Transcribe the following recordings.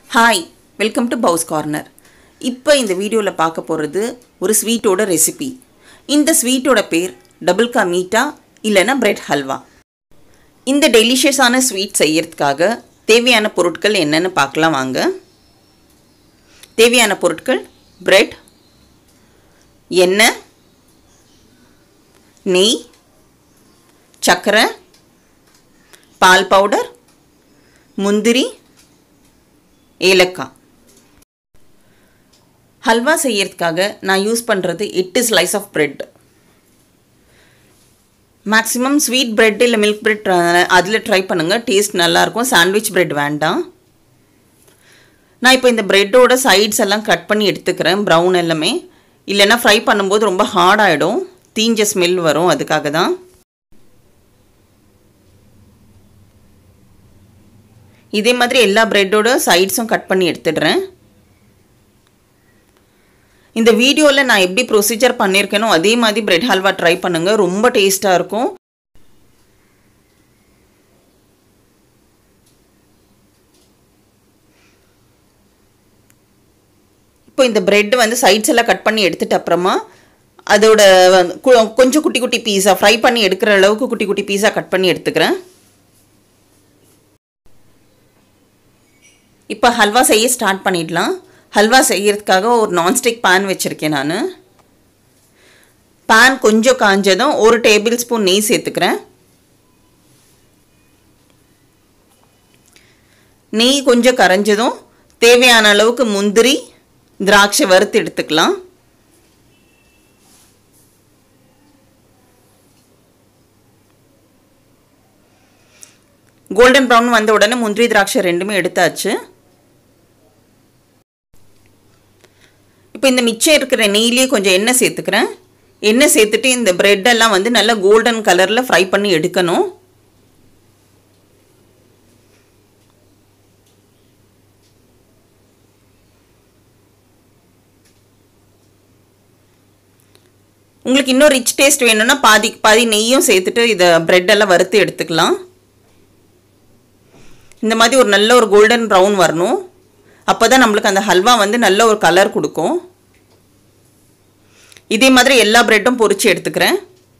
hi welcome to பவுஸ் corner இப்போ இந்த வீடியோவில் பார்க்க போகிறது ஒரு ஸ்வீட்டோட ரெசிபி இந்த ஸ்வீட்டோட பேர் டபுள் கா மீட்டா இல்லைன்னா பிரெட் ஹல்வா இந்த டெலிஷியஸான ஸ்வீட் செய்யறதுக்காக தேவையான பொருட்கள் என்னென்னு பார்க்கலாம் வாங்க தேவையான பொருட்கள் பிரெட் எண்ணெய் நெய் சர்க்கரை பால் பவுடர் முந்திரி ஏலக்காய் ஹல்வா செய்யறதுக்காக நான் யூஸ் பண்ணுறது எட்டு slice of bread maximum sweet bread இல்லை மில்க் பிரெட் அதில் ட்ரை பண்ணுங்கள் டேஸ்ட் நல்லாயிருக்கும் சாண்ட்விச் பிரெட் வேண்டாம் நான் இப்போ இந்த ப்ரெட்டோட சைட்ஸ் எல்லாம் கட் பண்ணி எடுத்துக்கிறேன் ப்ரௌன் எல்லாமே இல்லைன்னா ஃப்ரை பண்ணும்போது ரொம்ப ஹார்ட் ஆகிடும் தீஞ்ச ஸ்மெல் வரும் அதுக்காக தான் இதே மாதிரி எல்லா ப்ரெட்டோட சைட்ஸும் கட் பண்ணி எடுத்துடுறேன் இந்த வீடியோவில் நான் எப்படி ப்ரொசீஜர் பண்ணியிருக்கேனோ அதே மாதிரி பிரெட் ஹல்வா ட்ரை பண்ணுங்கள் ரொம்ப டேஸ்ட்டாக இருக்கும் இப்போ இந்த பிரெட் வந்து சைட்ஸ் எல்லாம் கட் பண்ணி எடுத்துட்ட அப்புறமா அதோட கு- கொஞ்சம் குட்டி குட்டி பீஸா ஃப்ரை பண்ணி எடுக்கிற அளவுக்கு குட்டி குட்டி பீஸா கட் பண்ணி எடுத்துக்கிறேன் இப்போ ஹல்வா செய்ய ஸ்டார்ட் பண்ணிடலாம் ஹல்வா செய்யறதுக்காக ஒரு நான்ஸ்டிக் பேன் வச்சுருக்கேன் நான் பேன் கொஞ்சம் காஞ்சதும் ஒரு டேபிள் ஸ்பூன் நெய் சேர்த்துக்கிறேன் நெய் கொஞ்சம் கரைஞ்சதும் தேவையான அளவுக்கு முந்திரி திராட்சை வறுத்து எடுத்துக்கலாம் கோல்டன் ப்ரௌன் வந்த உடனே முந்திரி திராட்சை ரெண்டுமே எடுத்தாச்சு இப்போ இந்த மிச்சம் இருக்கிற நெய்லேயே கொஞ்சம் எண்ணெய் சேர்த்துக்கிறேன் எண்ணெய் சேர்த்துட்டு இந்த bread எல்லாம் வந்து நல்லா கோல்டன் கலரில் ஃப்ரை பண்ணி எடுக்கணும் உங்களுக்கு இன்னும் ரிச் டேஸ்ட் வேணும்னா பாதி பாதி நெய்யும் சேர்த்துட்டு இதை bread எல்லாம் வறுத்து எடுத்துக்கலாம் இந்த மாதிரி ஒரு நல்ல ஒரு கோல்டன் ப்ரௌன் வரணும் அப்போ தான் நம்மளுக்கு அந்த ஹல்வா வந்து நல்ல ஒரு கலர் கொடுக்கும் இதே மாதிரி எல்லா ப்ரெட்டும் பொரிச்சு எடுத்துக்கிறேன்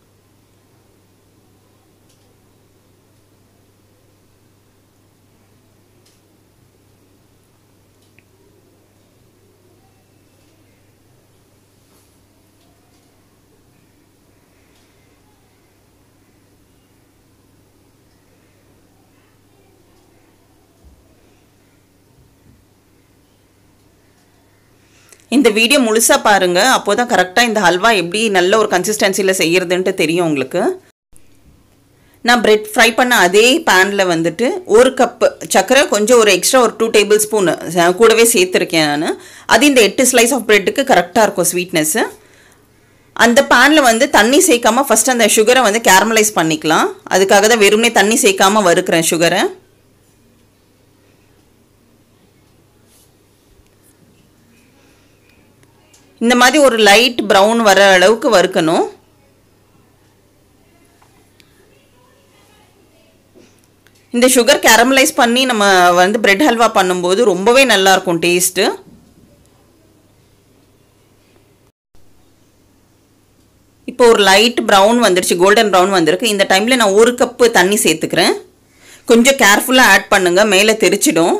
இந்த வீடியோ முழுசாக பாருங்கள் அப்போ தான் கரெக்டாக இந்த ஹல்வா எப்படி நல்ல ஒரு கன்சிஸ்டன்சியில் செய்யறதுன்ட்டு தெரியும் உங்களுக்கு நான் பிரெட் ஃப்ரை பண்ண அதே பேனில் வந்துட்டு ஒரு கப்பு சர்க்கரை கொஞ்சம் ஒரு எக்ஸ்ட்ரா ஒரு டூ டேபிள் ஸ்பூன் கூடவே சேர்த்துருக்கேன் நான் அது இந்த எட்டு ஸ்லைஸ் ஆஃப் பிரெட்டுக்கு கரெக்டாக இருக்கும் ஸ்வீட்னஸ்ஸு அந்த பேனில் வந்து தண்ணி சேர்க்காம ஃபஸ்ட் அந்த சுகரை வந்து கேரமலைஸ் பண்ணிக்கலாம் அதுக்காக தான் வெறுமனே தண்ணி சேர்க்காம வறுக்கிறேன் சுகரை இந்த மாதிரி ஒரு லைட் ப்ரௌன் வர அளவுக்கு வறுக்கணும் இந்த சுகர் கேரமலைஸ் பண்ணி நம்ம வந்து பிரெட் ஹல்வா பண்ணும்போது ரொம்பவே நல்லா இருக்கும் டேஸ்ட்டு இப்போ ஒரு லைட் ப்ரௌன் வந்துருச்சு கோல்டன் ப்ரௌன் வந்திருக்கு இந்த டைமில் நான் ஒரு கப்பு தண்ணி சேர்த்துக்கிறேன் கொஞ்சம் கேர்ஃபுல்லாக ஆட் பண்ணுங்கள் மேலே தெரிச்சிடும்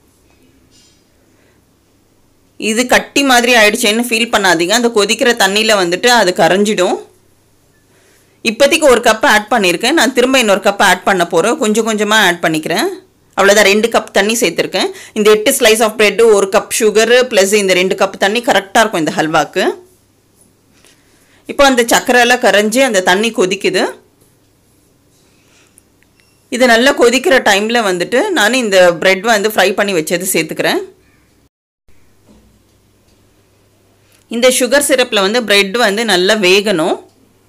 இது கட்டி மாதிரி ஆயிடுச்சேன்னு ஃபீல் பண்ணாதீங்க அந்த கொதிக்கிற தண்ணியில் வந்துட்டு அது கரைஞ்சிடும் இப்போதைக்கு ஒரு கப் ஆட் பண்ணியிருக்கேன் நான் திரும்ப இன்னொரு கப் ஆட் பண்ண போகிறேன் கொஞ்சம் கொஞ்சமாக ஆட் பண்ணிக்கிறேன் அவ்வளோதான் ரெண்டு கப் தண்ணி சேர்த்துருக்கேன் இந்த எட்டு ஸ்லைஸ் ஆஃப் பிரெட்டு ஒரு கப் சுகரு ப்ளஸ் இந்த ரெண்டு கப் தண்ணி கரெக்டாக இருக்கும் இந்த ஹல்வாக்கு இப்போ அந்த சர்க்கரை எல்லாம் கரைஞ்சி அந்த தண்ணி கொதிக்குது இது நல்லா கொதிக்கிற டைமில் வந்துட்டு நான் இந்த பிரெட் வந்து ஃப்ரை பண்ணி வச்சது சேர்த்துக்கிறேன் இந்த சுகர் சிரப்பில் வந்து பிரெட் வந்து நல்லா வேகணும்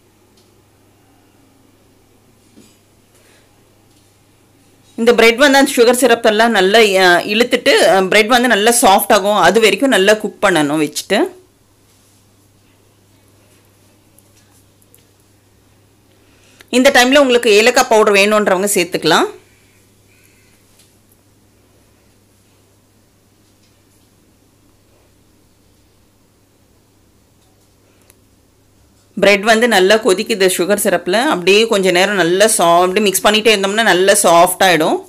இந்த பிரெட் வந்து அந்த சுகர் சிரப்பெல்லாம் நல்லா அஹ், இழுத்துட்டு பிரெட் வந்து நல்லா சாஃப்ட் ஆகும் அது வரைக்கும் நல்லா குக் பண்ணணும் வச்சுட்டு இந்த டைமில் உங்களுக்கு ஏலக்காய் பவுடர் வேணுன்றவங்க சேர்த்துக்கலாம் பிரெட் வந்து நல்லா கொதிக்குது சுகர் சிரப்பில் அப்படியே கொஞ்சம் நேரம் நல்லா சா அப்படியே மிக்ஸ் பண்ணிகிட்டே இருந்தோம்னா நல்லா சாஃப்ட் ஆகிடும்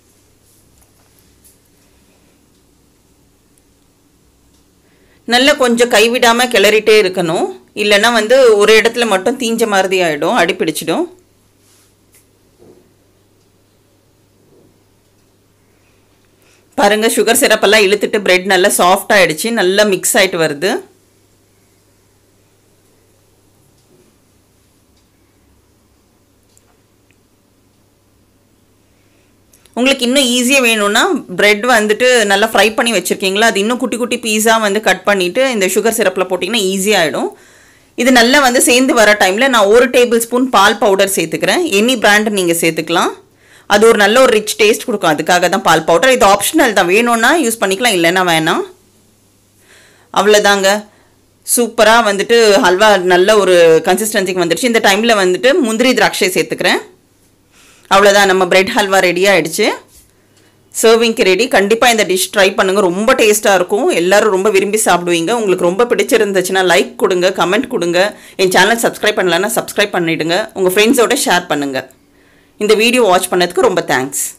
நல்லா கொஞ்சம் கைவிடாமல் கிளறிட்டே இருக்கணும் இல்லைன்னா வந்து ஒரு இடத்துல மட்டும் தீஞ்ச மாதிரி ஆகிடும் அடிப்பிடிச்சிடும் பாருங்கள் சுகர் சிரப்பெல்லாம் இழுத்துட்டு பிரெட் நல்லா சாஃப்ட் ஆகிடுச்சு நல்லா மிக்ஸ் ஆகிட்டு வருது உங்களுக்கு இன்னும் ஈஸியாக வேணும்னா பிரெட் வந்துட்டு நல்லா ஃப்ரை பண்ணி வச்சுருக்கீங்களா அது இன்னும் குட்டி குட்டி பீஸாக வந்து கட் பண்ணிவிட்டு இந்த சுகர் சிரப்பில் போட்டிங்கன்னா ஈஸியாகிடும் இது நல்லா வந்து சேர்ந்து வர டைமில் நான் ஒரு டேபிள் ஸ்பூன் பால் பவுடர் சேர்த்துக்கிறேன் எனி பிராண்ட் நீங்கள் சேர்த்துக்கலாம் அது ஒரு நல்ல ஒரு ரிச் டேஸ்ட் கொடுக்கும் அதுக்காக தான் பால் பவுடர் இது ஆப்ஷனல் தான் வேணும்னா யூஸ் பண்ணிக்கலாம் இல்லைன்னா வேணாம் அவ்வளோதாங்க சூப்பராக வந்துட்டு ஹல்வா நல்ல ஒரு கன்சிஸ்டன்சிக்கு வந்துடுச்சு இந்த டைமில் வந்துட்டு முந்திரி திராட்சை சேர்த்துக்கிறேன் அவ்வளோதான் நம்ம பிரெட் ஹல்வா ரெடி ஆகிடுச்சு சர்விங்க்கு ரெடி கண்டிப்பாக இந்த டிஷ் ட்ரை பண்ணுங்கள் ரொம்ப டேஸ்ட்டாக இருக்கும் எல்லோரும் ரொம்ப விரும்பி சாப்பிடுவீங்க உங்களுக்கு ரொம்ப பிடிச்சிருந்துச்சுன்னா லைக் கொடுங்க கமெண்ட் கொடுங்க என் சேனல் சப்ஸ்கிரைப் பண்ணலன்னா சப்ஸ்கிரைப் பண்ணிவிடுங்க உங்கள் ஃப்ரெண்ட்ஸோட ஷேர் பண்ணுங்கள் இந்த வீடியோ வாட்ச் பண்ணதுக்கு ரொம்ப தேங்க்ஸ்